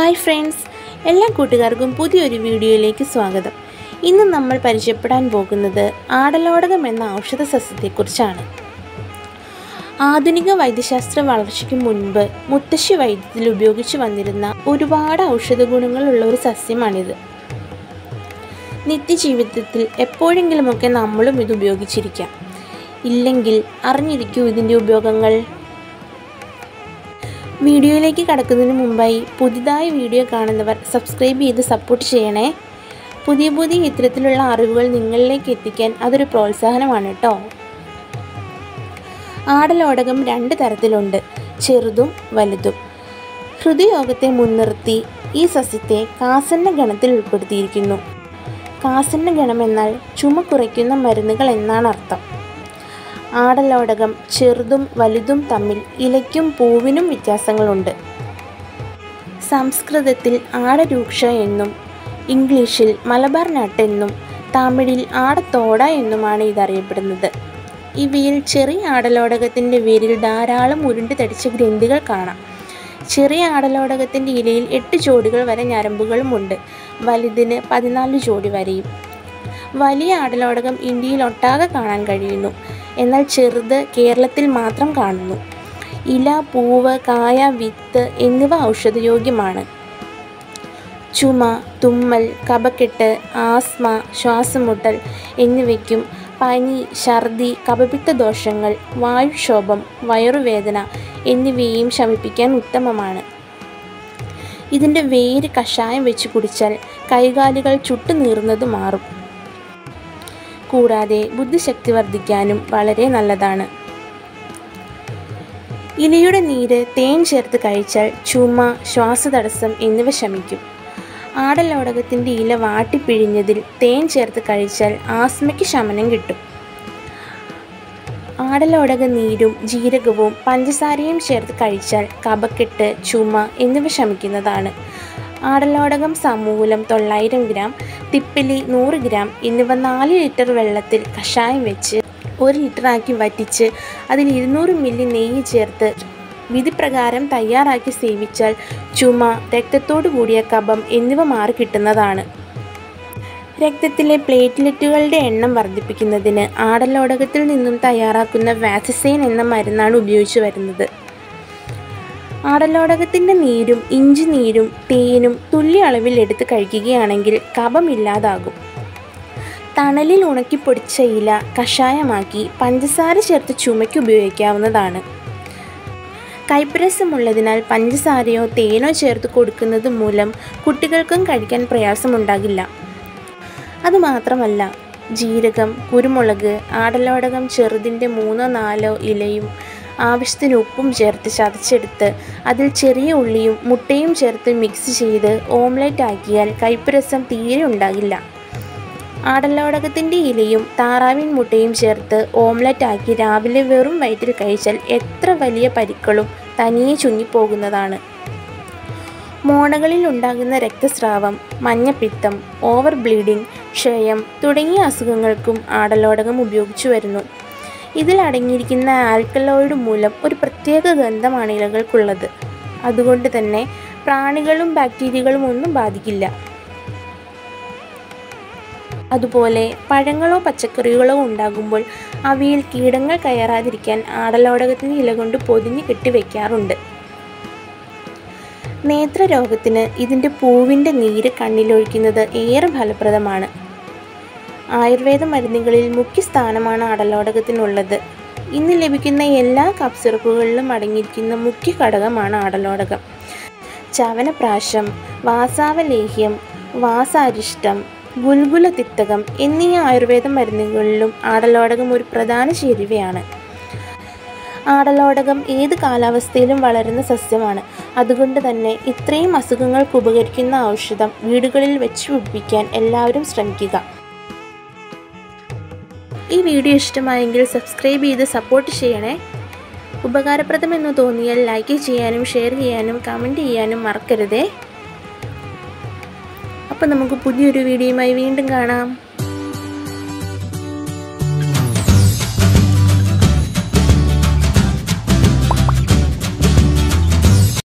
hi friends എല്ലാ കൂട്ടുകാർക്കും പുതിയൊരു വീഡിയോയിലേക്ക് സ്വാഗതം ഇന്ന് നമ്മൾ പരിചയപ്പെടാൻ പോകുന്നത് ആടലോടകം എന്ന ഔഷധ സസ്യത്തെക്കുറിച്ചാണ് ആധുനിക വൈദ്യശാസ്ത്ര വളർച്ചയ്ക്ക് മുൻപ് മുത്തശ്ശി വൈദ്യത്തിൽ ഉപയോഗിച്ചു വന്നിരുന്ന ഒരുപാട് ഔഷധ ഗുണങ്ങളുള്ള ഒരു സസ്യമാണിത് നിത്യജീവിതത്തിൽ എപ്പോഴെങ്കിലുമൊക്കെ നമ്മളും ഇത് ഉപയോഗിച്ചിരിക്കാം ഇല്ലെങ്കിൽ അറിഞ്ഞിരിക്കൂ ഇതിൻ്റെ ഉപയോഗങ്ങൾ വീഡിയോയിലേക്ക് കടക്കുന്നതിന് മുമ്പായി പുതിയതായി വീഡിയോ കാണുന്നവർ സബ്സ്ക്രൈബ് ചെയ്ത് സപ്പോർട്ട് ചെയ്യണേ പുതിയ പുതിയ ഇത്തരത്തിലുള്ള അറിവുകൾ നിങ്ങളിലേക്ക് എത്തിക്കാൻ അതൊരു പ്രോത്സാഹനമാണ് കേട്ടോ ആടലോടകം രണ്ട് തരത്തിലുണ്ട് ചെറുതും വലുതും ഹൃദയയോഗത്തെ മുൻനിർത്തി ഈ സസ്യത്തെ കാസന്ന ഗണത്തിൽ ഉൾപ്പെടുത്തിയിരിക്കുന്നു കാസന്ന ഗണം എന്നാൽ ചുമ കുറയ്ക്കുന്ന മരുന്നുകൾ എന്നാണ് അർത്ഥം ആടലോടകം ചെറുതും വലുതും തമ്മിൽ ഇലയ്ക്കും പൂവിനും വ്യത്യാസങ്ങളുണ്ട് സംസ്കൃതത്തിൽ ആടരൂക്ഷ എന്നും ഇംഗ്ലീഷിൽ മലബാർ നട്ട് എന്നും തമിഴിൽ ആടത്തോട എന്നുമാണ് ഇതറിയപ്പെടുന്നത് ഇവയിൽ ചെറിയ ആടലോടകത്തിൻ്റെ വേരിൽ ധാരാളം ഉരുണ്ട് തടിച്ച ഗ്രന്ഥികൾ കാണാം ചെറിയ ആടലോടകത്തിൻ്റെ ഇലയിൽ എട്ട് ജോഡികൾ വരെ ഞരമ്പുകളുമുണ്ട് വലുതിന് പതിനാല് ജോഡി വരെയും വലിയ ആടലോടകം ഇന്ത്യയിൽ ഒട്ടാകെ കാണാൻ കഴിയുന്നു എന്നാൽ ചെറുത് കേരളത്തിൽ മാത്രം കാണുന്നു ഇല പൂവ് കായ വിത്ത് എന്നിവ ഔഷധയോഗ്യമാണ് ചുമ തുമ്മൽ കഫക്കെട്ട് ആസ്മ ശ്വാസമുട്ടൽ എന്നിവയ്ക്കും പനി ഛർദി കഫപിത്ത ദോഷങ്ങൾ വായുക്ഷോഭം വയറുവേദന എന്നിവയെയും ശമിപ്പിക്കാൻ ഉത്തമമാണ് ഇതിൻ്റെ വേര് കഷായം വെച്ച് കുടിച്ചാൽ കൈകാലുകൾ ചുട്ടുനീറുന്നത് മാറും കൂടാതെ ബുദ്ധിശക്തി വർദ്ധിക്കാനും വളരെ നല്ലതാണ് ഇലയുടെ നീര് തേൻ ചേർത്ത് കഴിച്ചാൽ ചുമ ശ്വാസതടസ്സം എന്നിവ ശമിക്കും ആടലോടകത്തിൻ്റെ ഇല വാട്ടിപ്പിഴിഞ്ഞതിൽ തേൻ ചേർത്ത് കഴിച്ചാൽ ആസ്മയ്ക്ക് ശമനം കിട്ടും ആടലോടക നീരും ജീരകവും പഞ്ചസാരയും ചേർത്ത് കഴിച്ചാൽ കഫക്കെട്ട് ചുമ എന്നിവ ശമിക്കുന്നതാണ് ആടലോടകം സമൂലം തൊള്ളായിരം ഗ്രാം തിപ്പിലി നൂറ് ഗ്രാം എന്നിവ നാല് ലിറ്റർ വെള്ളത്തിൽ കഷായം വെച്ച് ഒരു ലിറ്ററാക്കി വറ്റിച്ച് അതിൽ ഇരുന്നൂറ് മില്ലി നെയ്യ് ചേർത്ത് വിധിപ്രകാരം തയ്യാറാക്കി സേവിച്ചാൽ ചുമ രക്തത്തോടു കൂടിയ കഫം എന്നിവ മാറി കിട്ടുന്നതാണ് രക്തത്തിലെ പ്ലേറ്റ്ലെറ്റുകളുടെ എണ്ണം വർദ്ധിപ്പിക്കുന്നതിന് ആടലോടകത്തിൽ നിന്നും തയ്യാറാക്കുന്ന വാക്സിസൈൻ എന്ന മരുന്നാണ് ഉപയോഗിച്ചു വരുന്നത് ആടലോടകത്തിൻ്റെ നീരും ഇഞ്ചി നീരും തേനും തുല്യ അളവിൽ എടുത്ത് കഴിക്കുകയാണെങ്കിൽ കഫമില്ലാതാകും തണലിൽ ഉണക്കിപ്പൊടിച്ച ഇല കഷായമാക്കി പഞ്ചസാര ചേർത്ത് ചുമയ്ക്ക് ഉപയോഗിക്കാവുന്നതാണ് കൈപ്രസമുള്ളതിനാൽ പഞ്ചസാരയോ തേനോ ചേർത്ത് കൊടുക്കുന്നത് മൂലം കുട്ടികൾക്കും കഴിക്കാൻ പ്രയാസമുണ്ടാകില്ല അതുമാത്രമല്ല ജീരകം കുരുമുളക് ആടലോടകം ചെറുതിൻ്റെ മൂന്നോ നാലോ ഇലയും ആവശ്യത്തിന് ഉപ്പും ചേർത്ത് ചതച്ചെടുത്ത് അതിൽ ചെറിയ ഉള്ളിയും മുട്ടയും ചേർത്ത് മിക്സ് ചെയ്ത് ഓംലെറ്റ് ആക്കിയാൽ കയ്പ്പുരസം തീരെ ഉണ്ടാകില്ല ആടലോടകത്തിൻ്റെ ഇലയും താറാവിൻ മുട്ടയും ചേർത്ത് ഓംലെറ്റ് ആക്കി രാവിലെ വെറും വയറ്റിൽ കഴിച്ചാൽ എത്ര വലിയ പരിക്കളും തനിയെ ചുങ്ങിപ്പോകുന്നതാണ് മോണകളിൽ ഉണ്ടാകുന്ന രക്തസ്രാവം മഞ്ഞപ്പിത്തം ഓവർ ബ്ലീഡിംഗ് ക്ഷയം തുടങ്ങിയ അസുഖങ്ങൾക്കും ആടലോടകം ഉപയോഗിച്ചു വരുന്നു ഇതിൽ അടങ്ങിയിരിക്കുന്ന ആൽക്കലോയിഡ് മൂലം ഒരു പ്രത്യേക ഗന്ധമാണ് ഇലകൾക്കുള്ളത് അതുകൊണ്ട് തന്നെ പ്രാണികളും ബാക്ടീരിയകളും ഒന്നും ബാധിക്കില്ല അതുപോലെ പഴങ്ങളോ പച്ചക്കറികളോ ഉണ്ടാകുമ്പോൾ അവയിൽ കീടങ്ങൾ കയറാതിരിക്കാൻ ആടലോടകത്തിൻ്റെ ഇല കൊണ്ട് പൊതിഞ്ഞ് കെട്ടിവെക്കാറുണ്ട് നേത്രരോഗത്തിന് ഇതിൻ്റെ പൂവിൻ്റെ നീര് കണ്ണിലൊഴിക്കുന്നത് ഏറെ ഫലപ്രദമാണ് ആയുർവേദ മരുന്നുകളിൽ മുഖ്യ സ്ഥാനമാണ് ആടലോടകത്തിനുള്ളത് ഇന്ന് ലഭിക്കുന്ന എല്ലാ കപ്പ് സിറപ്പുകളിലും അടങ്ങിയിരിക്കുന്ന മുഖ്യ ഘടകമാണ് ആടലോടകം ചവനപ്രാശം വാസാവലേഹ്യം വാസാരിഷ്ടം ഗുൽഗുല തിക്തകം എന്നീ ആയുർവേദ മരുന്നുകളിലും ആടലോടകം ഒരു പ്രധാന ചേരുവയാണ് ആടലോടകം ഏത് കാലാവസ്ഥയിലും വളരുന്ന സസ്യമാണ് അതുകൊണ്ട് തന്നെ ഇത്രയും അസുഖങ്ങൾക്ക് ഉപകരിക്കുന്ന ഔഷധം വീടുകളിൽ വെച്ച് പിടിപ്പിക്കാൻ എല്ലാവരും ശ്രമിക്കുക ഈ വീഡിയോ ഇഷ്ടമായെങ്കിൽ സബ്സ്ക്രൈബ് ചെയ്ത് സപ്പോർട്ട് ചെയ്യണേ ഉപകാരപ്രദമെന്ന് തോന്നിയാൽ ലൈക്ക് ചെയ്യാനും ഷെയർ ചെയ്യാനും കമൻറ്റ് ചെയ്യാനും മറക്കരുതേ അപ്പോൾ നമുക്ക് പുതിയൊരു വീഡിയോയുമായി വീണ്ടും കാണാം